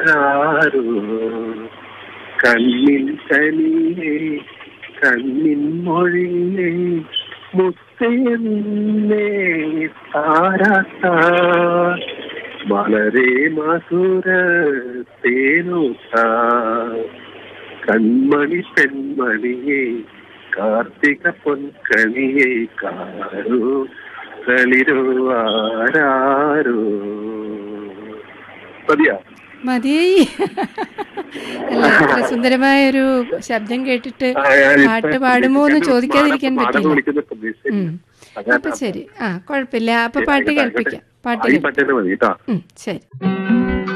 ആരാരോ കണ്ണിൻ കനിയെ കണ്ണിൻ മൊഴിയെ മുത്തേന്നേ താരാട്ട വളരെ മധുര തേനൂത്ത കൺമണി പെൺമണിയെ കാർത്തിക പൊൻകണിയെ കാരോ കളിരോ ആരാരോ മതിയാ മതിയായി അല്ല ഇത്ര സുന്ദരമായ ഒരു ശബ്ദം കേട്ടിട്ട് ആ, ഞാനിപ്പോ പാട്ട് പാടുമോ എന്ന് വിളിക്കുന്ന ചോദിക്കാതിരിക്കാൻ മാടൻ പറ്റില്ല വിളിക്കുന്ന പ്രതീക്ഷയില്ല. ഉം. അതാണ് അപ്പൊ ശരി ആ കുഴപ്പമില്ല അപ്പൊ ശരി, പാട്ട് ആയിക്കോട്ടെ, കേൾപ്പിക്കാം ആയിക്കോട്ടെ. പാട്ട് ആ, ഈ കേൾപ്പിക്കാം പാട്ട് തന്നെ മതി കേട്ടോ ഉം, ശരി